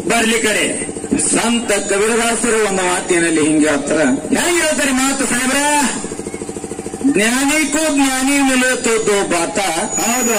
ಬರ್ಲಿ ಕಡೆ ಸಂತ ಕಬೀರದಾಸರು ಒಂದು ಮಾತಿನಲ್ಲಿ ಹಿಂಗೆ ಹತ್ರ ಹೆಂಗ್ ಹೇಳ್ತಾರೆ ಮಾತು ಸಾಹೇಬ್ರ ಜ್ಞಾನಿ ಕೋ ಜ್ಞಾನಿ ಮಿಲೆ ತೋ ದೋ ಬಾತ ಹೌದು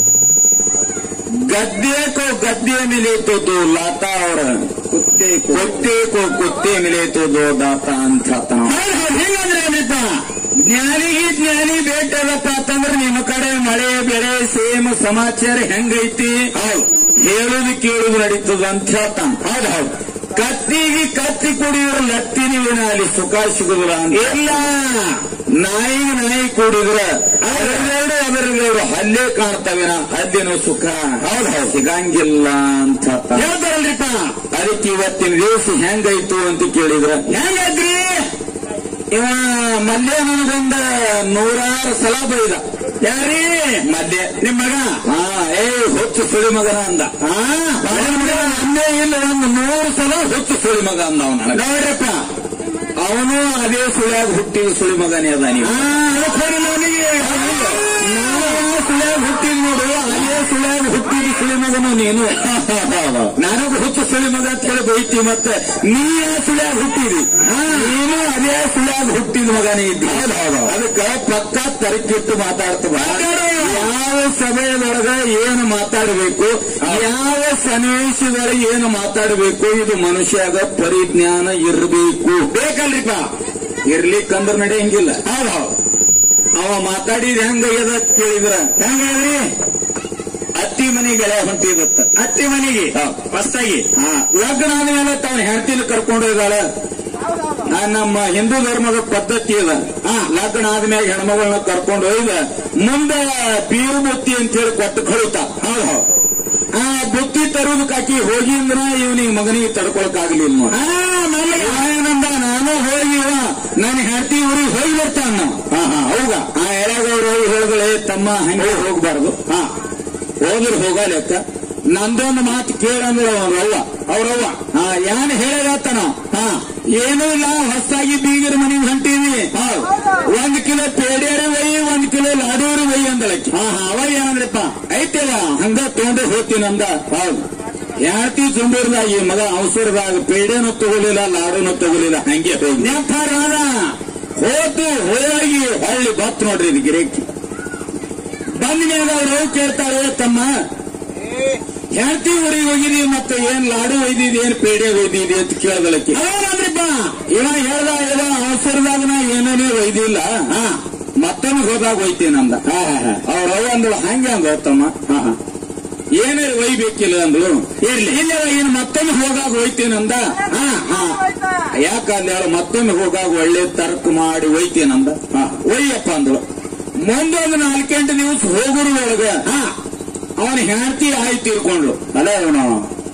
गद्दे को गद्दे मिले तो दो लाता और ಕುತ್ತೆ कुत्ते को कुत्ते मिले तो दो दाता ಅಂತ ಹೇಳ್ತಾನ ಅವ. ಹೌದು ಹೌದು ಹಿಂಗಂದ್ರೆ ಏನಿಪ್ಪ ಜ್ಞಾನಿಗೆ ಜ್ಞಾನಿ ಬೇಟದಪ್ಪ ಅಂತಂದ್ರೆ ನಿಮ್ಮ ಕಡೆ ಮಳೆ ಬೆಳೆ ಸೇಮ್ ಸಮಾಚಾರ ಹೆಂಗೈತಿ ಹೌದು ಹೇಳುದು ಕೇಳುದು ನಡೀತದ ಅಂತ ಹೇಳ್ತಾನ ಹೌದು ಹೌದು ಕತ್ತಿಗೆ ಕತ್ತಿ ಕುಡಿಯೋರು ಲತ್ತಿನ ಅಲ್ಲಿ ಸುಖ ಸಿಗುದಿಲ್ಲ ಅಂತ ಇಲ್ಲ ನಾಯಿಗೆ ನಾಯಿ ಕುಡಿದ್ರ ಅದರದೆರಡು ಅದರದೆರಡು ಹಲ್ಲೆ ಕಾಣ್ತವೇನ ಹಲ್ಲಿನ ಸುಖ ಹೌದು ಹೌದು ಸಿಗಂಗಿಲ್ಲ ಅಂತ ಹೇಳ್ತಾನ. ಹೇಳ್ತಾರಲ್ರಿಪ್ಪ ಅದಕ್ಕೆ ಇವತ್ತಿನ ದಿವಸ ಹೆಂಗಾಯ್ತು ಅಂತ ಕೇಳಿದ್ರ ಹೆಂಗೈತ್ರಿ ಇವ ಮಲ್ಯ ನನಗೊಂದ ನೂರಾರು ಸಲ ಬೈದ ಯಾರೀ ಮಲ್ಯ ನಿಮ್ ಮಗ ಹಾ ಏ ಹುಚ್ಚು ಸುಳಿ ಮಗನ ಅಂದ ಹಾ ಬಾಳ ಮಗ ಅನ್ನೇ ಇಲ್ಲ ಒಂದು ನೂರು ಸಲ ಹುಚ್ಚು ಸುಳಿ ಮಗ ಅಂದ ಅವನ ನೋಡ್ರಪ್ಪ ಅವನು ಅದೇ ಸುಳ್ಯಾಗ ಹುಟ್ಟಿದ ಸುಳಿ ಮಗನೇ ಅದ ನೀವು ಹಾ ಅದಕ್ಕೆ ಹೋಗಿ ನನಗೆ ನಾವು ಸುಳ್ಯಾಗ ಹುಟ್ಟಿದ್ ನೋಡು ಅದೇ ಸುಳ್ಯಾಗ ಹುಟ್ಟಿದ ಸುಳಿ ಮಗನು ನೀನು ನನಗ ಹುಚ್ಚು ಸುಳಿ ಮಗ ಅಂತ ಹೇಳಿ ಬೈತಿ ಮತ್ತೆ ನೀ ಆ ಸುಳ್ಯಾಗ ಹುಟ್ಟಿದಿ ನೀನು ಅದೇ ಸುಳ್ಯಾಗ ಹುಟ್ಟಿದ ಮಗನೇ ಇದ್ದಿ ಅದಕ್ಕ ಪಕ್ಕ ತರಕಿಟ್ಟು ಮಾತಾಡ್ತವ ಯಾವ ಸಮಯದೊಳಗ ಏನು ಮಾತಾಡಬೇಕು ಯಾವ ಸನ್ನಿವೇಶದೊಳಗೆ ಏನು ಮಾತಾಡಬೇಕು ಇದು ಮನುಷ್ಯಾಗ ಪರಿಜ್ಞಾನ ಇರಬೇಕು ಬೇಕಲ್ರಿಪ್ಪ ಇರ್ಲಿಕ್ಕಂದ್ರ ನಡೆಯಂಗಿಲ್ಲ ಹೌದು ಹೌದು ಅವ ಮಾತಾಡಿದ ಹೆಂಗಾಗ್ಯದ ಅಂತ ಕೇಳಿದ್ರ ಹೆಂಗ್ರಿ ಅತ್ತಿ ಮನೆ ಗೆಳೆ ಹೊಂಟಿದತ್ತ ಅತ್ತಿ ಮನೆಗೆ ಹೊಸ್ತಾಗಿ ಹಾ ಲಗ್ನ ಆದ್ಮೇಲೆ ತಾವ ಹೆಂಡತಿನ ಕರ್ಕೊಂಡು ಹೋಗಾಳ ನಮ್ಮ ಹಿಂದೂ ಧರ್ಮದ ಪದ್ಧತಿ ಅದ ಹಾ ಲಗ್ನ ಆದ್ಮೇಲೆ ಹೆಣ್ಮಗಳನ್ನ ಕರ್ಕೊಂಡು ಹೋಯ್ದ ಮುಂದೆ ಬೀರು ಬುತ್ತಿ ಅಂತ ಹೇಳಿ ಕೊಟ್ಟು ಕಳಿತಾ ಹೌದು ಹೌದು ಆ ಬುತ್ತಿ ತರುವುದಕ್ಕಾಕಿ ಹೋಗಿ ಅಂದ್ರ ಇವನಿಗೆ ಮಗನಿಗೆ ತಡ್ಕೊಳಕ್ ಆಗ್ಲಿಲ್ಲ ನೋಡ ಏನಂದ ನಾನು ಹೋಗಿ ನಾನು ಹೆಂಡತಿ ಊರಿಗೆ ಹೋಗಿ ಬರ್ತಾನ ಹಾ ಹಾ ಹೌದಾ ಆ ಎಳೆಗೌರು ಹೋಗಿ ಹೇಳಿದ್ರೆ ತಮ್ಮ ಹಂಗೆ ಹೋಗ್ಬಾರ್ದು ಹಾ ಹೋದ್ರೆ ಹೋಗ ಲೆಕ್ಕ ನಂದೊಂದು ಮಾತು ಕೇಳಂದ್ರ ಅವ್ರವ್ವ ಅವ್ರವ್ವ ಹಾ ಏನ್ ಹೇಳತ್ತಾನ ಹಾ ಏನೂ ಇಲ್ಲ ಹೊಸದಾಗಿ ಬೀಗರ ಮನೆಗೆ ಹೊಂಟೀವಿ ಹೌದು ಒಂದ್ ಕಿಲೋ ಪೇಡೆಯರು ಒಯ್ಯಿ ಒಂದ್ ಕಿಲೋ ಲಾಡೂರು ಒಯ್ಯಿ ಅಂದಳಕ್ಕೆ ಹಾ ಹಾ ಅವ ಏನಂದ್ರಪ್ಪ ಐತಲ್ಲ ಹಂಗ ತಗೊಂಡು ಹೋಗ್ತೀನಿ ಅಂದ ಹೌದು ಯಾತಿ ಜುಂಬೂರ್ದಾಗ ಈ ಮಗ ಅವಸರದಾಗ ಪೇಡೆನೂ ತಗೊಲಿಲ್ಲ ಲಾಡೂನು ತಗೊಲಿಲ್ಲ ಹಂಗೆ ಹೋಗಿ ನೆನಪಾರ ಹೋತು ಹೋಗಿ ಹಳ್ಳಿ ಬತ್ ನೋಡ್ರಿ ಇದು ಗಿರೇಕಿ ಬಂದ ಮೇಲೆ ಅವ್ರು ಕೇಳ್ತಾರೆ ತಮ್ಮ ಹೆಂಡತಿ ಊರಿಗೆ ಹೋಗಿದಿ ಮತ್ತೆ ಏನ್ ಲಾಡು ಒಯ್ದಿದಿ ಏನ್ ಪೇಡೆ ಒಯ್ದಿದಿ ಅಂತ ಕೇಳದಳಕ್ಕೆ ಹೌದ್ರಿಪ್ಪ ಇವ ಹೇಳ್ದ ಹೇಳ್ದ ಅವಸರದಾಗ ನಾ ಏನೇನೇ ಒಯ್ದಿಲ್ಲ ಹಾ ಮತ್ತೊಮ್ಮೆ ಹೋದಾಗ ಒಯ್ತೀನಂದ ಅವ್ರ ಅವ್ವ ಅಂದಳು ಹಂಗೆ ಅಂದ ತಮ್ಮ ಹಾ ಹಾ ಏನೇ ಒಯ್ಬೇಕಿಲ್ಲ ಅಂದ್ರು ಇರ್ಲಿ ಇಲ್ಲ ಏನ್ ಮತ್ತೊಮ್ಮೆ ಹೋಗಾಗ ಒಯ್ತೀನಂದ ಹಾ ಹಾ ಯಾಕಂದ ಹೇಳ ಮತ್ತೊಮ್ಮೆ ಹೋಗಾಗ ಒಳ್ಳೆ ತರ್ಕ ಮಾಡಿ ಒಯ್ತೀನಂದ ಹಾ ಒಯ್ಯಪ್ಪ ಅಂದಳು ಮುಂದೊಂದು ನಾಲ್ಕೆಂಟು ದಿವಸ ಹೋಗುರು ಒಳಗ ಹಾ ಅವನ ಹೆಂಡತಿ ಆಯ್ತು ತೀರ್ಕೊಂಡ್ಲು ಅಲ್ಲ ಅವನು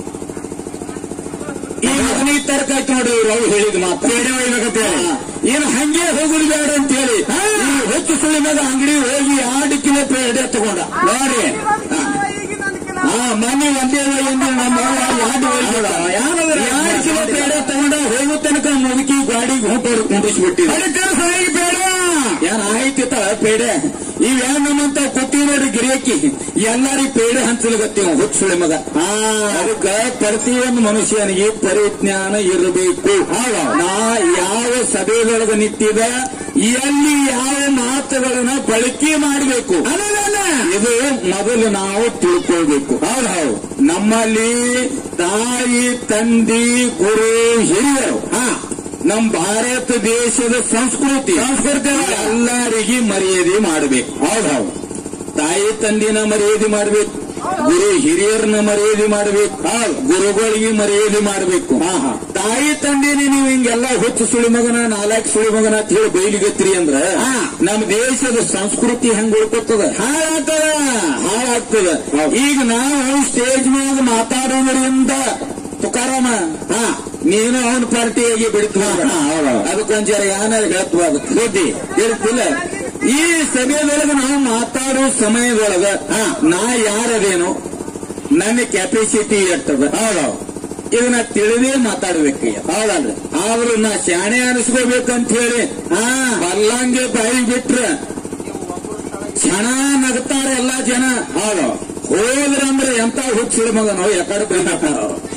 ಈ ಮಗನಿಗೆ ತರ್ಕ ಆಯ್ತು ನೋಡಿ ಇವ್ರು ಅವ್ರು ಹೇಳಿದ ಮಾತು ಪೇಡೆ ಒಯ್ಬೇಕಂತ ಹೇಳಿ. ಏನು ಹಂಗೆ ಹೋಗುದು ಬೇಡ ಅಂತ ಹೇಳಿ ಈ ಹೊತ್ತು ಸುಳಿ ಮಗ ಅಂಗಡಿ ಹೋಗಿ ಎರಡು ಕಿಲೋ ಪೇಡೆ ತಗೊಂಡ ನೋಡಿ ಹಾ. ಹಾ ಮನೆ ಒಂದೇ ಎಂದು ನಮ್ಮ ಯಾರು ಯಾರಾದ್ರೆ ಎರಡು ಕಿಲೋ ಪೇಡೆ ತಗೊಂಡ ಹೋಗೋ ತನಕ ಮುದುಕಿ ಗಾಡಿಗೆ ಹೋಗೋರು ಕುಂಡಿಸ್ಬಿಟ್ಟಿದೆ ಅದಕ್ಕೆ ಸರಿಯಾಗಿ ಬೇಡ ಏನ್ ಆಯ್ತಿತ್ತ ಪೇಡೆ ಇವೇನ್ ನಮ್ಮಂತ ಕೊಟ್ಟಿ ನೋಡಿ ಗಿರಿಯಕ್ಕಿ ಎಲ್ಲಾರಿಗೂ ಪೇಡೆ ಹಂಚಲಗತ್ತೀವ ಹುಚ್ಚು ಸುಳಿ ಮಗ ಅದಕ್ಕ ಪ್ರತಿಯೊಂದು ಮನುಷ್ಯನಿಗೆ ಪರಿಜ್ಞಾನ ಇರಬೇಕು ನಾ ಯಾವ ಸಭೆದೊಳಗ ನಿಂತಿದ ಎಲ್ಲಿ ಯಾವ ಮಾತುಗಳನ್ನ ಬಳಕೆ ಮಾಡಬೇಕು ಇದು ಮೊದಲು ನಾವು ತಿಳ್ಕೊಳ್ಬೇಕು ಹೌದು ಹೌದು ನಮ್ಮಲ್ಲಿ ತಾಯಿ ತಂದಿ ಗುರು ಹಿರಿಯರು ಹಾ ನಮ್ಮ ಭಾರತ ದೇಶದ ಸಂಸ್ಕೃತಿ ಸಂಸ್ಕೃತಿ ಎಲ್ಲರಿಗೆ ಮರ್ಯಾದೆ ಮಾಡಬೇಕು ಹೌದು ಹೌದು ತಾಯಿ ತಂದಿನ ಮರ್ಯಾದೆ ಮಾಡಬೇಕು ಗುರು ಹಿರಿಯರನ್ನ ಮರ್ಯಾದೆ ಮಾಡಬೇಕು ಗುರುಗಳಿಗೆ ಮರ್ಯಾದೆ ಮಾಡಬೇಕು ತಾಯಿ ತಂದೆನೆ ನೀವು ಹಿಂಗೆಲ್ಲ ಹುಚ್ಚು ಸುಳಿ ಮಗನ ನಾಲ್ಕು ಸುಳಿ ಮಗನ ಅಂತ ಹೇಳಿ ಬೈಲಿಗತ್ರಿ ಅಂದ್ರ ನಮ್ಮ ದೇಶದ ಸಂಸ್ಕೃತಿ ಹೆಂಗ್ ಉಳ್ಕೊತದ ಹಾಳಾಗ್ತದ ಹಾಳಾಗ್ತದ ಈಗ ನಾವು ಸ್ಟೇಜ್ ಮ್ಯಾಗ ಮಾತಾಡೋದ್ರಿಂದ ತುಕಾರಾಮ ಹಾ ನೀನು ಅವನ ಪಾರ್ಟಿಯಾಗಿ ಬಿಡ್ತು ಅದಕ್ಕೊಂದ್ ಜರ ಏನಾರ ಹೇಳ್ತು ಅದು ಬುದ್ಧಿ ಹೇಳ್ತಿಲ್ಲ ಈ ಸಭೆಯೊಳಗ ನಾವು ಮಾತಾಡೋ ಸಮಯದೊಳಗ ಹಾ ನಾ ಯಾರದೇನು ನನ್ನ ಕೆಪಾಸಿಟಿ ಎಟ್ಟದ ಹೌದೌದು ಇದನ್ನ ತಿಳಿದೇ ಮಾತಾಡ್ಬೇಕು ಹೌದಲ್ರಿ ಆದ್ರೂ ನಾ ಶಾಣೆ ಅನಿಸ್ಕೋಬೇಕಂತ ಹೇಳಿ ಹಾ ಬಲ್ಲಂಗೆ ಬಾಯಿ ಬಿಟ್ರ ಕ್ಷಣ ನಗ್ತಾರೆ ಎಲ್ಲಾ ಜನ ಹೌದು ಹೋದ್ರಂದ್ರೆ ಎಂತ ಹುಚ್ಚಿಡ ಮಗನೋ ಯಾಕಡೆ ಬಂದ ಹೌದು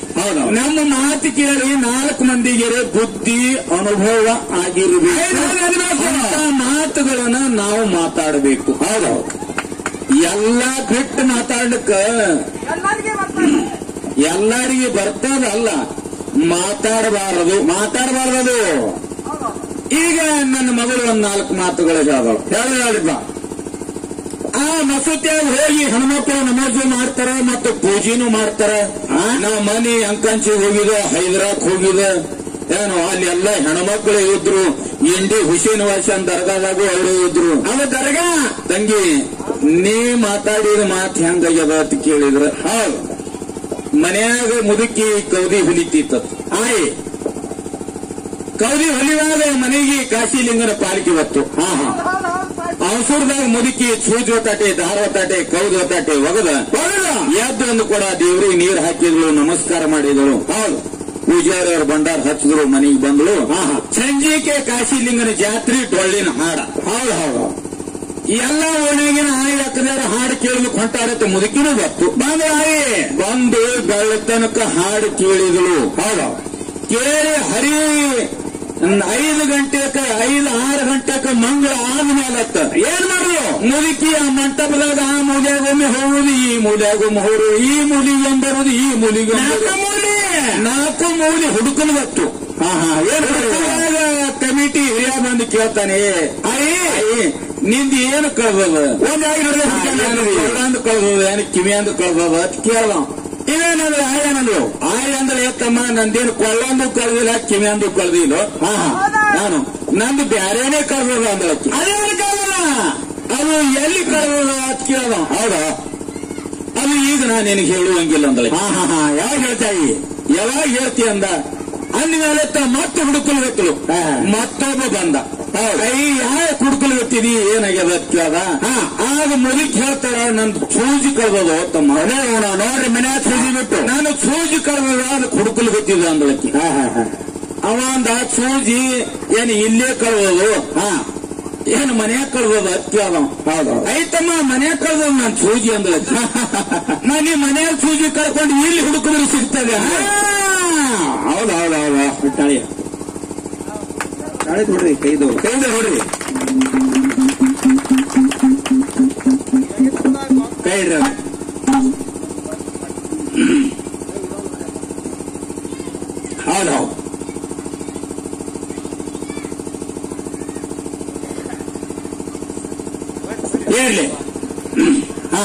ನಮ್ಮ ಮಾತು ಕೇಳಿ ನಾಲ್ಕು ಮಂದಿಗೆ ಬುದ್ಧಿ ಅನುಭವ ಆಗಿರಬೇಕು ಅಂತ ಮಾತುಗಳನ್ನ ನಾವು ಮಾತಾಡಬೇಕು ಹೌದು ಎಲ್ಲ ಬಿಟ್ಟು ಮಾತಾಡ್ಲಿಕ್ಕ ಎಲ್ಲರಿಗೆ ಬರ್ತಾರೆ ಎಲ್ಲರಿಗೆ ಬರ್ತದಲ್ಲ ಮಾತಾಡಬಾರದು ಮಾತಾಡಬಾರದು ಈಗ ನನ್ನ ಮಗಳು ಒಂದ್ ನಾಲ್ಕು ಮಾತುಗಳು ಹೇಳಿದಳು ಹೇಳಿದ ಆ ಮಸೂತಿಯಾಗ ಹೋಗಿ ಹೆಣ್ಮಕ್ಳು ನಮಾಜು ಮಾಡ್ತಾರ ಮತ್ತು ಪೂಜೆನೂ ಮಾಡ್ತಾರ ನಾ ಮನಿ ಅಂಕಂಚಿ ಹೋಗಿದ ಹೈದರಾಕ್ ಹೋಗಿದ ಏನು ಅಲ್ಲಿ ಎಲ್ಲ ಹೆಣ್ಮಕ್ಳು ಇದ್ರು ಇಂಡಿ ಹುಸೇನ್ ವಾಸನ್ ದರ್ಗಾದಾಗೂ ಅವರು ಇದ್ರು ಅವ ದರ್ಗಾ ತಂಗಿ ನೀ ಮಾತಾಡಿದ ಮಾತು ಹೆಂಗಾಗ್ಯದ ಅಂತ ಕೇಳಿದ್ರ ಹೌದು ಮನ್ಯಾಗ ಮುದುಕಿ ಕೌದಿ ಹುಲಿತಿತ್ತ ಆಯ್ ಕೌದಿ ಹೊಲಿವಾಗ ಮನೆಗೆ ಕಾಶಿಲಿಂಗನ ಪಾಲಿಕೆ ಬತ್ತು ಹಾ ಹಾ ಹೌದು ಹೌದು ಸಾಯ್ತು. ಅವಸರದಾಗ ಮುದುಕಿ ಸೂಜಿ ಒತ್ತಾಟೆ ದಾರ ಒತ್ತಾಟೆ ಕೌದು ಒತ್ತಾಟೆ ಒಗದ ಎದ್ದು ಒಂದು ಕೂಡ ದೇವ್ರಿಗೆ ನೀರು ಹಾಕಿದ್ರು ನಮಸ್ಕಾರ ಮಾಡಿದಳು ಹೌದು ಪೂಜಾರಿ ಅವ್ರ ಭಂಡಾರ ಹಚ್ಚಿದ್ರು ಮನೆಗೆ ಬಂದಳು ಸಂಜೆಗೆ ಕಾಶಿಲಿಂಗನ ಜಾತ್ರೆ ಡೊಳ್ಳಿನ ಹಾಡ ಹೌದು ಹೌದು ಎಲ್ಲ ಓಣಿಗಿನ ಆಯಿ ಹಾಕದಾರ ಹಾಡು ಕೇಳಿದ್ರು ಹೊಂಟಾರತ್ತೆ ಮುದುಕಿನೂ ಬತ್ತು ಬಂದ ಆಯಿ ಬಂದು ಬೆಳ್ಳ ತನಕ ಹಾಡು ಕೇಳಿದಳು ಹೌದು ಕೇಳಿ ಹರಿ ಐದು ಗಂಟೆಕ ಐದು ಆರು ಗಂಟೆಕ ಮಂಗಳ ಆದ್ಮೇಲತ್ತ ಏನ್ ಮಾಡುದು ಮುದುಕಿ ಆ ಮಂಟಪದಾಗ ಆ ಮೂಲ್ಯಾಗೊಮ್ಮೆ ಹೋಗುದು ಈ ಮೂಲ್ಯಾಗೊಮ್ಮೆ ಹೋರು ಈ ಮೂಲಿಗೆ ಎಂಬರುದು ಈ ಮೂಲಿಗೆ ನಾಲ್ಕು ಮೂಲಿ ಹುಡುಕಲು ಬತ್ತು ಹಾ ಹಾ ಏನ್ ಕಮಿಟಿ ಹಿರಿಯ ಬಂದು ಕೇಳ್ತಾನೆ ಅಯ್ಯ ನಿಂದ ಏನು ಕಳ್ದದ ಒಂದ್ ಕಳ್ದದ ಏನು ಕಿವಿ ಅಂದು ಕಳ್ದದ ಅಂತ ಕೇಳ್ದ ಇವೇನಂದ್ರೆ ಆಯನಂದ್ರು ಆಯ ಅಂದ್ರೆ ಎತ್ತಮ್ಮ ನಂದೇನು ಕೊಳ್ಳೊಂದು ಕಳ್ದಿಲ್ಲ ಕಿವಿ ಅಂದು ಕಳ್ದಿಲ್ಲ ಹಾ ಹಾ ನಾನು ನಂದು ಬ್ಯಾರೇನೆ ಕಳ್ದದ ಅಂದಳಕ್ಕಿ ಅದೇನು ಕಳ್ದದ ಅದು ಎಲ್ಲಿ ಕಳ್ದದ ಅಂತ ಕೇಳ್ದ ಹೌದಾ ಅದು ಈಗ ನಾನು ನಿನಗೆ ಹೇಳುವಂಗಿಲ್ಲ ಅಂದಳೆ ಹಾ ಹಾ ಹಾ ಯಾವಾಗ ಹೇಳ್ತಾಯಿ ಯಾವಾಗ ಹೇಳ್ತಿ ಅಂದ ಅಂದ್ಮೇಲೆ ತ ಮತ್ತೆ ಹುಡುಕಲು ಗೊತ್ತಲು ಮತ್ತೊಬ್ಬ ಬಂದ ಕೈ ಯಾವ ಹುಡುಕಲು ಗೊತ್ತಿದಿ ಏನಾಗ್ಯದ ಅಂತ ಕೇಳ್ದ ಆಗ ಮುದುಕ್ ಹೇಳ್ತಾರ ನಂದು ಸೂಜಿ ಕಳ್ದದು ತಮ್ಮ ನೋಡ್ರಿ ಮನೆ ಸೂಜಿ ಬಿಟ್ಟು ನಾನು ಸೂಜಿ ಕಳ್ದದ ಅದಕ್ಕೆ ಹುಡುಕಲು ಗೊತ್ತಿದೆ ಅಂದಳಕ್ಕಿ ಅವ ಅಂದ ಸೂಜಿ ಏನು ಇಲ್ಲೇ ಕಳ್ದದು ಹಾ ಏನು ಮನ್ಯಾಗ ಕಳ್ದದ ಅಂತ ಕೇಳ್ದ ಹೌದು ಐತಮ್ಮ ಮನ್ಯಾಗ ಕಳ್ದದ ನಾನು ಸೂಜಿ ಅಂದಳ ನಾನು ಮನ್ಯಾಗ ಸೂಜಿ ಕಳ್ಕೊಂಡು ಇಲ್ಲಿ ಹುಡುಕಿದ್ರೆ ಸಿಗ್ತದೆ ಹೌದು ಹೌದು ಹೌದು ತಾಳಿ ತಾಳಿ ನೋಡ್ರಿ ಕೈದು ಕೈದು ನೋಡ್ರಿ ಕೈ ಇಡ್ರಿ ಅದು. ಹೌದು ಹೌದು ಹೇಳಿ ಹಾ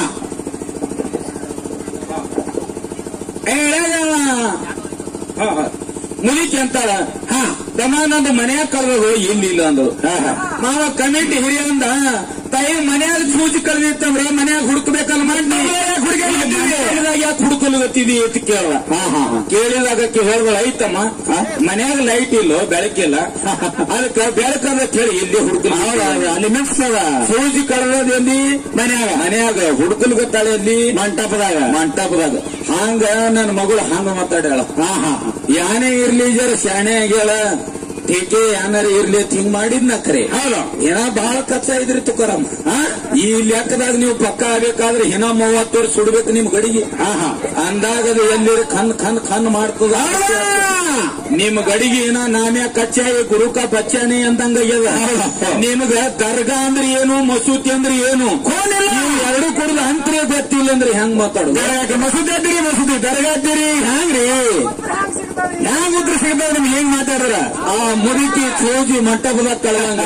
ಮುಗಿಕೆ ಅಂತಾಳ ಹಾ ದಮಾನಂದ ಮನ್ಯಾಗ ಕಳ್ದದು ಇಲ್ಲಿಲ್ಲ ಅಂದ್ರು ಮಾವ ಕಮಿಟಿ ಹಿರಿಯ ಅಂದ ತಾಯಿ ಮನ್ಯಾಗ ಸೂಜಿ ಕಳ್ದಿತ್ತಂದ್ರ ಮನ್ಯಾಗ ಹುಡುಕ್ಬೇಕಲ್ಲ ಮಾಡಿ ಯಾಕೆ ಹುಡುಕಲು ಗೊತ್ತಿದಿ ಅಂತ ಕೇಳ ಕೇಳಿದಾಗ ಹೇಳಿದಳು ಐತಮ್ಮ ಮನ್ಯಾಗ ಲೈಟ್ ಇಲ್ಲ ಬೆಳಕಿಲ್ಲ ಅದಕ್ಕೆ ಬೆಳಕದ ಹೇಳಿ ಇಲ್ಲಿ ಹುಡುಕಲು ಅಲ್ಲಿ ಮಿಕ್ಸ್ ಅದ ಸೂಜಿ ಕಳ್ದದ ಎಲ್ಲಿ ಮನ್ಯಾಗ ಮನ್ಯಾಗ ಹುಡುಕಲು ಗೊತ್ತಾಳೆ ಎಲ್ಲಿ ಮಂಟಪದಾಗ ಮಂಟಪದಾಗ ಹಂಗ ನನ್ನ ಮಗಳು ಹಂಗ ಮಾತಾಡ್ಯಾಳ ಹಾ ಹಾ ಯಾನೇ ಇರ್ಲಿ ಜರ ಶಾಣೆ ಆಗ್ಯಾಳ ಟೀಕೆ ಯಾನಾರ ಇರ್ಲಿ ಅಂತ ಹಿಂಗ್ ಮಾಡಿದ್ನ ಖರೆ ಹೌದು ಏನ ಬಹಳ ಕಚ್ಚ ಇದ್ರಿ ತುಕಾರಮ್ಮ ಹಾ ಈ ಲೆಕ್ಕದಾಗ ನೀವು ಪಕ್ಕ ಆಗ್ಬೇಕಾದ್ರೆ ಹಿನ ಮೂವತ್ತು ವರ್ಷ ಸುಡ್ಬೇಕು ನಿಮ್ ಗಡಿಗೆ ಹಾ ಹಾ ಅಂದಾಗ ಅದು ಎಲ್ಲಿರಿ ಖನ್ ಖನ್ ಖನ್ ಮಾಡ್ತದ ನಿಮ್ ಗಡಿಗೆ ಏನ ನಾಮ್ಯಾ ಕಚ್ಚಾಯಿ ಗುರುಕ ಬಚ್ಚಾನಿ ಅಂದಂಗ ಆಗ್ಯದ ನಿಮ್ಗ ದರ್ಗಾ ಅಂದ್ರೆ ಏನು ಮಸೂತಿ ಅಂದ್ರೆ ಏನು ನೀವು ಎರಡು ಕುಡಿದ ಅಂತ್ರಿ ಗೊತ್ತಿಲ್ಲ ಅಂದ್ರೆ ಹೆಂಗ್ ಮಾತಾಡೋದು ಮಸೂತಿ ಅದ್ದೀರಿ ಮಸೂತಿ ದರ್ಗಾ ಅದ್ದೀರಿ ಹ್ಯಾಂಗ್ರಿ ಹ್ಯಾಂಗ್ ಸಿಗ್ತಾವ್ರಿ ಹ್ಯಾಂಗ ಉತ್ತರ ಸಿಗ್ತಾವ ನಿಮ್ಗೆ ಹೆಂಗ್ ಮಾತಾಡ್ರ ಆ ಮುದುಕಿ ಸೋಜಿ ಮಂಟಪದಾಗ ಕಳವಂಗ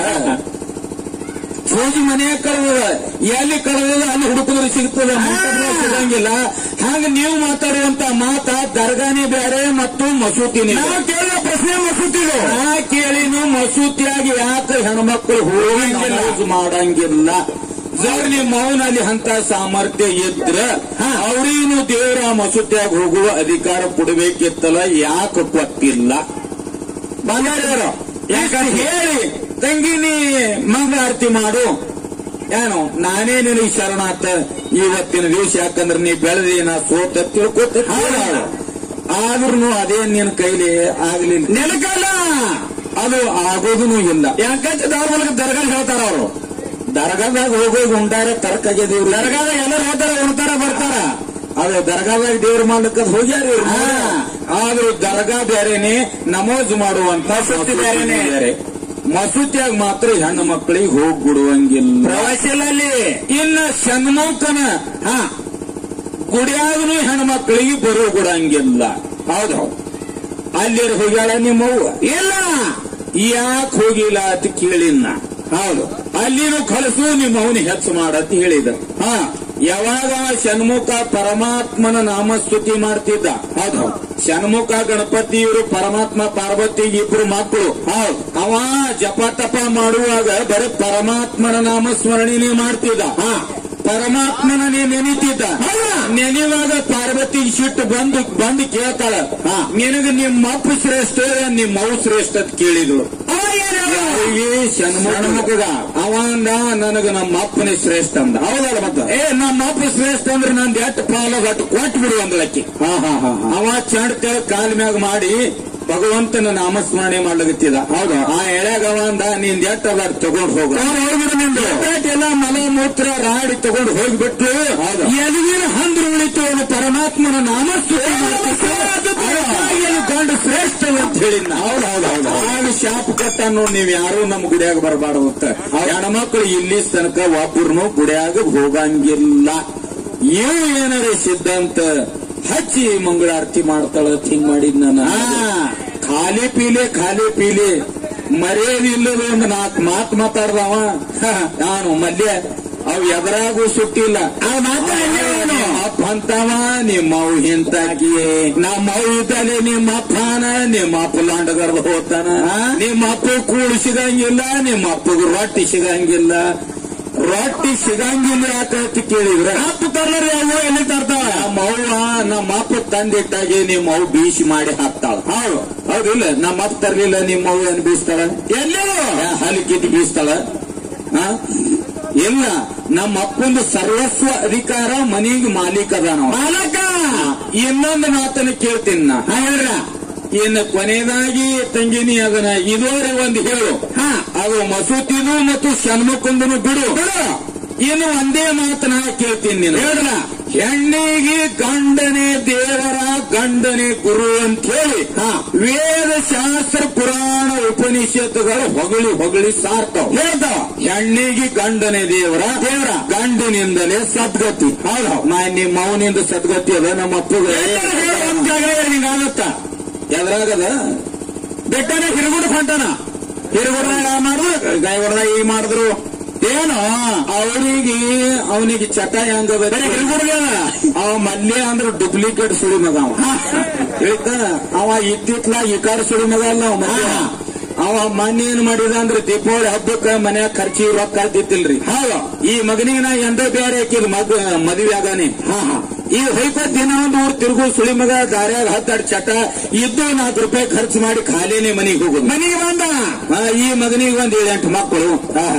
ಸೋಜಿ ಮನೆಯಾಗ ಕಳೆದ ಎಲ್ಲಿ ಕಳೆದ ಅಲ್ಲಿ ಹುಡುಕಿದ್ರೆ ಸಿಗ್ತದೆ ಮಂಟಪದಾಗ ಸಿಗಂಗಿಲ್ಲ ಹಂಗ ನೀವು ಮಾತಾಡುವಂತ ಮಾತ ದರ್ಗಾನೇ ಬೇರೆ ಮತ್ತು ಮಸೂತಿನೇ ಕೇಳಿದ ಪ್ರಶ್ನೆ ಮಸೂತಿದು ನಾ ಕೇಳಿನು ಮಸೂತಿಯಾಗಿ ಯಾಕೆ ಹೆಣ್ಮಕ್ಳು ಹೋಗಿ ನಮಾಜ್ ಮಾಡಂಗಿಲ್ಲ ಜರ್ ನಿಮ್ಮ ಮೌನಲ್ಲಿ ಅಂತ ಸಾಮರ್ಥ್ಯ ಇದ್ರ ಅವ್ರಿಗೂ ದೇವರ ಮಸೂತಿಯಾಗ ಹೋಗುವ ಅಧಿಕಾರ ಕೊಡಬೇಕಿತ್ತಲ್ಲ ಯಾಕೆ ಕೊಟ್ಟಿಲ್ಲ ಬಂಗಾರ ಯಾಕಂದ್ರೆ ಹೇಳಿ ತಂಗಿ ನೀ ಮಂಗಳಾರತಿ ಮಾಡು ಏನು ನಾನೇ ನಿನಗೆ ಶರಣಾತ ಇವತ್ತಿನ ದಿವಸ ಯಾಕಂದ್ರೆ ನೀ ಬೆಳೆದಿ ನಾ ಸೋತ ತಿಳ್ಕೊತ ಆದ್ರೂ ಅದೇ ನಿನ್ನ ಕೈಲಿ ಆಗ್ಲಿಲ್ಲ ನೆಲಕಲ್ಲ ಅದು ಆಗೋದೂ ಇಲ್ಲ ಯಾಕಂದ್ರೆ ದಾರ್ಮೂಲಕ ದರ್ಗಾ ಹೇಳ್ತಾರ ಅವರು ದರ್ಗಾದಾಗ ಹೋಗೋದು ಉಂಟಾರ ತರ್ಕಾಗೆ ದೇವ್ರು ದರ್ಗಾದಾಗ ಎಲ್ಲರೂ ಹೋಗ್ತಾರ ಉಣ್ತಾರ ಬರ್ತಾರ ಅದು ದರ್ಗಾದಾಗ ದೇವ್ರ ಮಾಡ್ಲಿಕ್ಕೆ ಹೋಗ್ಯಾರ ಇವ್ರು. ಆದ್ರೂ ದರ್ಗಾ ಬೇರೆನೆ ನಮೋಜ್ ಮಾಡುವಂತ ಮಸೂತಿ ಬ್ಯಾರೆನೆ. ಬೇರೆ ಮಸೂತಿಯಾಗ ಮಾತ್ರ ಹೆಣ್ಣು ಮಕ್ಕಳಿಗೆ ಹೋಗಿ ಬಿಡುವಂಗಿಲ್ಲ ಪ್ರವಾಸಿಲಲ್ಲಿ ಇನ್ನ ಸನ್ಮುಖನ ಹಾ ಗುಡಿಯಾಗನು ಹೆಣ್ಮಕ್ಳಿಗೆ ಬರೋ ಗುಡಂಗಿಲ್ಲ ಹೌದು ಅಲ್ಲಿ ಹೋಗ್ಯಾಳ ನಿಮ್ಮವ್ವ ಇಲ್ಲ ಯಾಕೆ ಹೋಗಿಲ್ಲ ಅಂತ ಕೇಳಿನ್ನ ಹೌದು ಅಲ್ಲಿನೂ ಕಲಸು ನಿಮ್ಮ ಅವನು ಹೆಚ್ಚು ಮಾಡತ್ ಹೇಳಿದ ಹಾ ಯಾವಾಗ ಷಣ್ಮುಖ ಪರಮಾತ್ಮನ ನಾಮಸ್ತುತಿ ಮಾಡ್ತಿದ್ದ ಹೌದು ಷಣ್ಮುಖ ಗಣಪತಿಯವರು ಪರಮಾತ್ಮ ಪಾರ್ವತಿ ಇಬ್ರು ಮಕ್ಕಳು ಹೌದು ಅವ ಜಪ ತಪ ಮಾಡುವಾಗ ಬರೀ ಪರಮಾತ್ಮನ ನಾಮಸ್ಮರಣೆನೇ ಮಾಡ್ತಿದ್ದ ಹಾ ಪರಮಾತ್ಮನೇ ನೆನಿತಿದ್ದ ಹೌದಾ? ನೆನೆಯುವಾಗ ಪಾರ್ವತಿ ಸಿಟ್ಟು ಬಂದು ಬಂದು ಕೇಳ್ತಾಳ ಹಾ. ನಿನಗ ನಿಮ್ಮ ಅಪ್ಪ ಶ್ರೇಷ್ಠ ನಿಮ್ಮ ಅವು ಶ್ರೇಷ್ಠ ಅಂತ ಕೇಳಿದ್ರು ಅವ ಏನು ಯಾರಿಗೆ ಷಣ್ಮುಖಗ ಅವ ಅಂದ ನನಗ ನಮ್ಮ ಅಪ್ಪನೇ ಶ್ರೇಷ್ಠ ಅಂದ ಹೌದಲ್ಲ ಮತ್ತೆ ಏ ನಮ್ಮ ಅಪ್ಪ ಶ್ರೇಷ್ಠ ಅಂದ್ರೆ ನಂದು ಎಷ್ಟು ಪಾಲ ಅಟ್ಟು ಕೊಟ್ಟು ಬಿಡು ಅಂದಳಕ್ಕಿ ಹಾ ಹಾ ಹಾ ಹಾ ಅವ ಚಂಡ್ತೇಳ ಕಾಲ್ ಮ್ಯಾಗ ಮಾಡಿ ಭಗವಂತನ ನಾಮಸ್ಮರಣೆ ಮಾಡ್ಲಗತ್ತಿದ ಹೌದು. ಆ ಎಳೆಗವ ಅಂದ ನಿಂದ ಎಟ್ಟ ಅದಾರ ತಗೊಂಡ್ ಹೋಗ ಹೋಗ್ಬಿಡು ನಿಂದು ಎಲ್ಲ ಮಲ ಮೂತ್ರ ರಾಡಿ ತಗೊಂಡು ಹೋಗ್ಬಿಟ್ಟು ಹೌದು. ಎಲ್ಲಿನ ಹಂದ್ರು ಉಳಿತು ಅವನು ಪರಮಾತ್ಮನ ನಾಮಸ್ತುತಿ ಮಾಡ್ತಿತ್ತು. ಅದಕ್ಕಾಗಿ ಅಲ್ಲಿ ಗಂಡು ಶ್ರೇಷ್ಠ ಅಂತ ಹೇಳಿದ್ನ ಹೌದು ಹೌದು ಹೌದು ಆಗ ಶಾಪ್ ಕೊಟ್ಟ ನೋಡಿ ನೀವ್ ಯಾರು ನಮ್ಮ ಗುಡಿಯಾಗ ಬರಬಾರ್ದು ಅಂತ ಹೆಣ್ಮಕ್ಳು ಇಲ್ಲಿ ತನಕ ಒಬ್ಬರನ್ನು ಗುಡಿಯಾಗ ಹೋಗಂಗಿಲ್ಲ ಇವು ಏನಾರ ಸಿದ್ಧಾಂತ ಹಚ್ಚಿ ಮಂಗಳಾರತಿ ಮಾಡ್ತಾಳ ಅಂತ ಹಿಂಗ್ ಮಾಡಿದ್ ನಾನು ಖಾಲಿ ಪೀಲೆ ಖಾಲಿ ಪೀಲೆ ಮರ್ಯಾದಿಲ್ಲದ ಒಂದು ನಾಲ್ಕು ಮಾತು ಮಾತಾಡ್ದವ ನಾನು ಮಲ್ಯ ಅವ್ ಎದರಾಗೂ ಸುಟ್ಟಿಲ್ಲ ಆ ಮಾತಾಡಿ ನಿಮ್ಮ ಅಪ್ಪ ಅಂತವ ನಿಮ್ಮ ಅವ್ ಹಿಂತಾಕಿ ನಮ್ಮ ಅವ್ ಇದ್ದಲೆ ನಿಮ್ಮ ಅಪ್ಪನ ನಿಮ್ಮ ಅಪ್ಪ ಲಾಂಡಗರ್ದ ಹೋಗ್ತಾನ ನಿಮ್ಮ ಅಪ್ಪ ಕೂಳು ಸಿಗಂಗಿಲ್ಲ ನಿಮ್ಮ ಅಪ್ಪಗ ರೊಟ್ಟಿ ಸಿಗಂಗಿಲ್ಲ ರೊಟ್ಟಿ ಸಿಗಂಗಿಲ್ಲ ಯಾಕಂತ ಕೇಳಿದ್ರ ಅಪ್ಪ ತರ್ಲಾರ ಅವು ಎಲ್ಲಿ ತರ್ತಾವ ನಮ್ಮ ಅವ್ವ ನಮ್ಮ ಅಪ್ಪ ತಂದಿಟ್ಟಾಗೆ ನಿಮ್ಮ ಅವ್ ಬೀಸಿ ಮಾಡಿ ಹಾಕ್ತಾಳ ಹೌದು ಹೌದಿಲ್ಲ ನಮ್ಮ ಅಪ್ಪ ತರ್ಲಿಲ್ಲ ನಿಮ್ಮ ಅವ್ವ ಏನ್ ಬೀಸ್ತಾಳ ಎಲ್ಲೂ ಹಲಿಕಿಟ್ಟು ಬೀಸ್ತಾಳ ಆ? ಇಲ್ಲ ನಮ್ಮ ಅಪ್ಪಂದು ಸರ್ವಸ್ವ ಅಧಿಕಾರ ಮನೆಗೆ ಮಾಲೀಕ ಅದಾನವ ಮಾಲಕ ಇನ್ನೊಂದು ಮಾತನ್ನು ಕೇಳ್ತೀನಿ ನಾ ಹೇಳ್ರ ಇನ್ನು ಕೊನೆಯದಾಗಿ ತಂಗಿನಿ ಅದನ್ನ ಇದುವರೆ ಒಂದು ಹೇಳು ಹಾ ಅದು ಮಸೂತಿದು ಮತ್ತು ಷಣ್ಮುಖಂದನು ಬಿಡು ಬಿಡು. ಇನ್ನು ಒಂದೇ ಮಾತನ್ನ ಕೇಳ್ತೀನಿ ನೀನು ಹೇಳ್ರ ಹೆಣ್ಣಿಗೆ ಗಂಡನೆ ದೇವರ ಗಂಡನೆ ಗುರು ಅಂತ ಹೇಳಿ ಹಾ. ವೇದ ಶಾಸ್ತ್ರ ಪುರಾಣ ಉಪನಿಷತ್ತುಗಳು ಹೊಗಳಿ ಹೊಗಳಿ ಸಾರ್ತಾವ ಹೇಳ್ತಾವ ಹೆಣ್ಣಿಗೆ ಗಂಡನೆ ದೇವರ ದೇವರ ಗಂಡನಿಂದಲೇ ಸದ್ಗತಿ ಹೌದು ನಾ ನಿಮ್ಮ ಮೌನಿಂದ ಸದ್ಗತಿ ಅದ ನಮ್ಮ ಅಪ್ಪಗೆ ಒಂದ್ ಜಾಗ ಹಿಂಗಾಗತ್ತ ಎದ್ರಾಗದ ಬೆಟ್ಟನೆ ಹಿರುಗುಡು ಹೊಂಟಾನ ಹಿರುಗುಡ್ದಾಗ ಆ ಮಾಡಿದ್ರು ಗಾಯಗುಡ್ದಾಗ ಈ ಮಾಡಿದ್ರು ಏನು ಅವನಿಗೆ ಅವನಿಗೆ ಚಟ ಹೆಂಗ ಬರೀ ಹಿರುಗುಡ್ಗೆ ಅವ ಮಲ್ಯ ಅಂದ್ರೆ ಡೂಪ್ಲಿಕೇಟ್ ಸುಳಿ ಮಗ ಅವ ಹೇಳ್ತ ಅವ ಇತ್ತಿತ್ಲ ಈ ಕಾರ್ ಸುಳಿ ಮಗ ಅಲ್ಲ ಅವ ಮಲ್ಯ ಹಾ. ಅವ ಮೊನ್ನೆ ಏನ್ ಮಾಡಿದ ಅಂದ್ರೆ ದೀಪಾವಳಿ ಹಬ್ಬಕ್ಕ ಮನ್ಯಾಗ ಖರ್ಚಿ ರೊಕ್ಕ ಕಳ್ತಿತ್ತಿಲ್ರಿ ಹೌದು ಈ ಮಗನಿಗೆ ನಾ ಎಂದ ಬೇರೆ ಹಾಕಿದ್ ಮಗ ಮದುವೆ ಆಗಾನೆ ಹಾ ಹಾ ಈ ಹೊಯ್ಕೊತ್ ದಿನ ಒಂದು ಊರ್ ತಿರುಗು ಸುಳಿ ಮಗ ದಾರ್ಯಾಗ ಹತ್ತಾಡ್ ಚಟ ಇದ್ದು ನಾಲ್ಕು ರೂಪಾಯಿ ಖರ್ಚು ಮಾಡಿ ಖಾಲಿನೇ ಮನೆಗೆ ಹೋಗುದು ಮನೆಗೆ ಬಂದ ಆ, ಈ ಮಗನಿಗೆ ಒಂದ್ ಏಳೆಂಟು ಮಕ್ಕಳು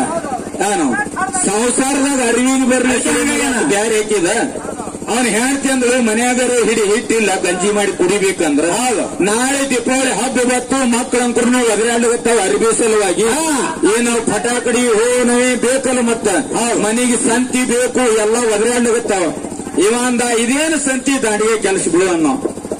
ಏನು ಸಂಸಾರದಾಗ ಅರಿವಿಗೆ ಬರ್ಲಿ ಬ್ಯಾರೆ ಹಾಕಿದ ಅವನ್ ಹೇಳ್ತಿ ಅಂದ್ರೆ ಮನ್ಯಾಗಾರ ಹಿಡಿ ಹಿಟ್ಟಿಲ್ಲ ಗಂಜಿ ಮಾಡಿ ಕುಡಿಬೇಕಂದ್ರ ನಾಳೆ ದೀಪಾವಳಿ ಹಬ್ಬ ಬತ್ತು ಮಕ್ಕಳ ಅಂಕರ್ನು ಒದರಾಡ್ಲಿಗತ್ತಾವ ಅರಿವಿ ಸಲುವಾಗಿ ಏನು ಪಟಾಕಡಿ ಹೋನವೇ ಬೇಕಲ್ಲ ಮತ್ತ ಮನೆಗೆ ಸಂತಿ ಬೇಕು ಎಲ್ಲ ಒದರಾಡ್ಲಿಗತ್ತಾವ ಇವಂದ ಇದೇನು ಸಂತಿ ದಾಂಡಿಗೆ ಕೆಲಸ ಬಿಡು ಅನ್ನೋ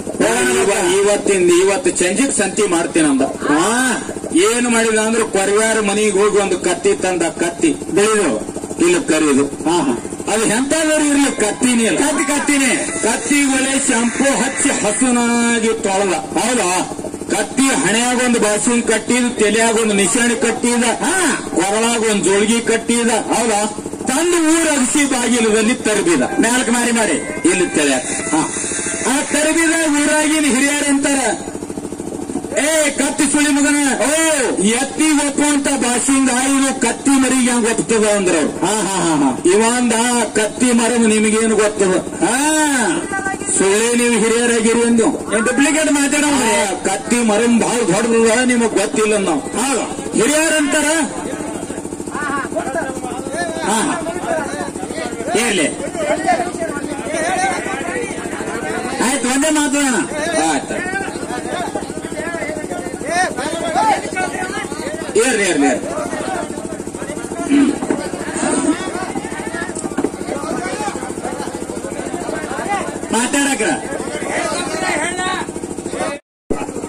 ಇವ- ಇವತ್ತಿಂದ ಇವತ್ತು ಚಂಜಿಗ್ ಸಂತಿ ಮಾಡ್ತೀನಂದ ಹಾ ಏನು ಮಾಡಿದ ಅಂದ್ರೆ ಪರಿವಾರ ಮನೆಗೆ ಹೋಗಿ ಒಂದು ಕತ್ತಿ ತಂದ ಕತ್ತಿ ಬೆಳೆದು ಇಲ್ಲಿ ಕರೀದು ಹಾ ಹಾ ಅದು ಎಂತಾದ್ರೂ ಇರ್ಲಿ ಕತ್ತಿನೇ ಅಲ್ಲ ಕತ್ತಿ ಕತ್ತಿನೇ ಕತ್ತಿ ಒಳ್ಳೆ ಶಾಂಪು ಹಚ್ಚಿ ಹಸುನಾಗಿ ತೊಳೆದ ಹೌದಾ ಕತ್ತಿ ಹಣೆಯಾಗ ಒಂದು ಬಾಸಿಂಗ್ ಕಟ್ಟಿದ ತಲೆಯಾಗ ಒಂದು ನಿಶಾಣಿ ಕಟ್ಟಿದ ಹಾ ಕೊರಳಾಗ ಒಂದು ಜೋಳ್ಗಿ ಕಟ್ಟಿದ ಹೌದಾ ತಂದು ಊರ ಅಗಸಿ ಬಾಗಿಲದಲ್ಲಿ ತರಬಿದ ನಾಲ್ಕು ಮಾರಿ ಮಾಡಿ ಇಲ್ಲಿ ತಲೆ ಹಾ ಆ ತರಬಿದ ಊರಾಗಿನ ಹಿರಿಯರು ಅಂತಾರ ಏ ಕತ್ತಿ ಸುಳಿ ಮಗನ ಓ ಎತ್ತಿ ಒಪ್ಪುವಂತ ಭಾಷೆಯಿಂದ ಇದು ಕತ್ತಿ ಮರಿಗೆ ಹೆಂಗ್ ಒಪ್ತದ ಅಂದ್ರ ಅವ್ರು. ಹಾ ಹಾ ಹಾ ಹಾ ಇವಂದ ಕತ್ತಿ ಮರವು ನಿಮಗೇನು ಗೊತ್ತದ ಹಾ ಸುಳ್ಳೆ ನೀವು ಹಿರಿಯರಾಗಿರಿ ಎಂದು ಡೂಪ್ಲಿಕೇಟ್ ಮಾತಾಡೋದ್ರಿ ಆ, ಕತ್ತಿ ಮರಂ ಬಹಳ ದೊಡ್ಡದ ನಿಮಗ್ ಗೊತ್ತಿಲ್ಲ ನಾವು ಹೌದು ಹಿರಿಯರಂತಾರ ಹಾ ಹಾ ಇರ್ಲಿ ಆಯ್ತು ಒಂದೇ ಮಾತಾಡೋಣ ಆಯ್ತ ಇರ್ಲಿ ಇರ್ಲಿ ಇರ್ಲಿ ಮಾತಾಡಕ್ರ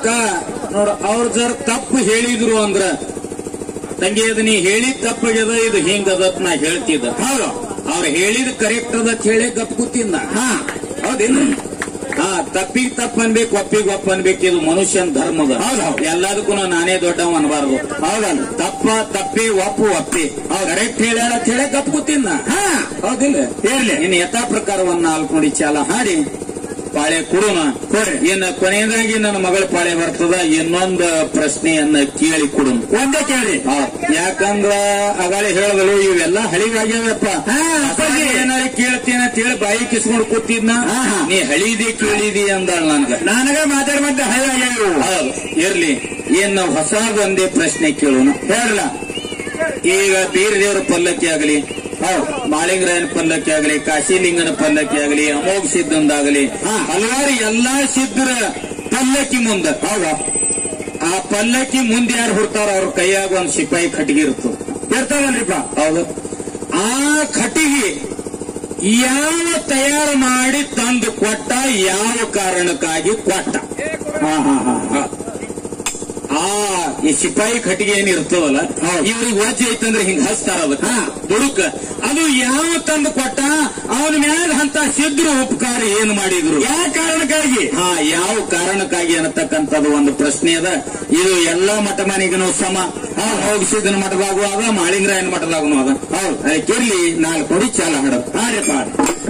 ಅದಕ್ಕ ನೋಡ ಅವ್ರ ಜರ ತಪ್ಪು ಹೇಳಿದ್ರು ಅಂದ್ರ ತಂಗಿ ಅದ ನೀ ಹೇಳಿದ ತಪ್ಪಾಗ್ಯದ ಇದು ಹಿಂಗದ ಅಂತ ನಾ ಹೇಳ್ತಿದ್ದ ಹೌದು ಅವ್ರು ಹೇಳಿದ ಕರೆಕ್ಟ್ ಅದ ಅಂತ ಹೇಳಿ ಗಪ್ ಕೂತಿದ್ದ ಹಾ ಹೌದಿಲ್ಲ ಹಾ ತಪ್ಪಿಗೆ ತಪ್ಪ ಅನ್ಬೇಕು ಒಪ್ಪಿಗೆ ಒಪ್ಪ ಅನ್ಬೇಕು ಇದು ಮನುಷ್ಯನ ಧರ್ಮದ ಹೌದ್ ಹೌದ್. ಎಲ್ಲದಕ್ಕೂ ನಾನೇ ದೊಡ್ಡವ ಅನ್ಬಾರ್ದು ಹೌದಲ್ಲ ತಪ್ಪ ತಪ್ಪಿ ಒಪ್ಪು ಒಪ್ಪಿ ಕರೆಕ್ಟ್ ಹೇಳ್ಯಾಳ ಅಂತ ಹೇಳಿ ಗಪ್ ಕೂತಿದ್ದ ಹಾ ಹೌದಿಲ್ಲ ಇರ್ಲಿ. ಇನ್ನು ಯಥಾ ಪ್ರಕಾರವನ್ನ ನಾಲ್ಕು ನೋಡಿ ಚಾಲ ಹಾಡಿ ಪಾಳೆ ಕೊಡೋಣ ಕೊಡ್ರಿ. ಇನ್ನು ಕೊನೆಯದಾಗಿ ನನ್ನ ಮಗಳ ಪಾಳೆ ಬರ್ತದ ಇನ್ನೊಂದು ಪ್ರಶ್ನೆಯನ್ನ ಕೇಳಿ ಕೊಡೋಣ ಒಂದೇ ಕೇಳಿ ಹೌದ್. ಯಾಕಂದ್ರ ಅಗಾಳಿ ಹೇಳದಳು ಇವೆಲ್ಲ ಹಳಿವಾಗ್ಯಾವಪ್ಪ ಹಾ, ಅಪ್ಪಾಜಿ. ಏನಾರ ಕೇಳ್ತೀನಿ ಅಂತ ಹೇಳಿ ಬಾಯಿ ಕಿಸ್ಕೊಂಡು ಕೂತಿದ್ನ ಹಾ, ಹಾ. ನೀ ಹಳಿದಿ ಕೇಳಿದಿ ಅಂದಾಳ ನನ್ಗ ನನಗ ಮಾತಾಡುವಂತ ಹೈರಾಗ್ಯಾವ ಇವು. ಹೌದು ಇರ್ಲಿ ಏನ್ ನಾವು ಹೊಸದೊಂದೇ ಪ್ರಶ್ನೆ ಕೇಳೋಣ ಹೇಳಲ್ಲ ಈಗ ಬೀರ ದೇವರ ಪಲ್ಲಕ್ಕಿ ಆಗಲಿ ಹೌದು ಮಾಳಿಂಗರಾಯನ ಪಲ್ಲಕ್ಕಿ ಆಗಲಿ ಕಾಶಿಲಿಂಗನ ಪಲ್ಲಕ್ಕಿ ಆಗಲಿ ಅಮೋಘ ಸಿದ್ಧಂದಾಗಲಿ ಹಾ. ಹಲವಾರು ಎಲ್ಲಾ ಸಿದ್ಧರ ಪಲ್ಲಕ್ಕಿ ಮುಂದ ಹೌದಾ ಆ ಪಲ್ಲಕ್ಕಿ ಮುಂದೆ ಯಾರು ಹುಡ್ತಾರ ಅವ್ರ ಕೈಯಾಗ ಒಂದ್ ಸಿಪಾಯಿ ಕಟ್ಟಿಗೆ ಇರ್ತದೆ ಇರ್ತಾವಲ್ರಿಪ್ಪ ಹೌದು ಆ ಕಟ್ಟಿಗೆ ಯಾವ ತಯಾರು ಮಾಡಿ ತಂದು ಕೊಟ್ಟ ಯಾವ ಕಾರಣಕ್ಕಾಗಿ ಕೊಟ್ಟ ಹಾ ಹಾ ಹಾ ಆ, ಆ ಈ ಸಿಪಾಯಿ ಕಟ್ಟಿಗೆ ಏನ್ ಇರ್ತದಲ್ಲ ಇವ್ರಿಗೆ ವಜ್ಜೆ ಐತಂದ್ರೆ ಹಿಂಗ್ ಹಚ್ತಾರ ಅದಕ್ಕ ದುಡುಕ ಅದು ಯಾವ ತಂದು ಕೊಟ್ಟ ಅವನ ಮ್ಯಾಲ ಅಂತ ಸಿದ್ರು ಉಪಕಾರ ಏನ್ ಮಾಡಿದ್ರು ಯಾವ ಕಾರಣಕ್ಕಾಗಿ ಹಾ ಯಾವ ಕಾರಣಕ್ಕಾಗಿ ಅನ್ನತಕ್ಕಂಥದ್ದು ಒಂದು ಪ್ರಶ್ನೆ ಅದ ಇದು ಎಲ್ಲಾ ಮಠ ಮನೆಗೂ ಸಮ ಹೋಗಿಸಿದ್ದನ ಮಠದಾಗೂ ಅದ ಮಾಳಿಂಗರಾಯನ ಮಠದಾಗೂ ಅದ ಹೌದು ಅದಕ್ಕಿರ್ಲಿ ನಾಲ್ಕು ಕೊಡಿ ಚಾಲ ಹಡ ಹಾರಿಪ್ಪ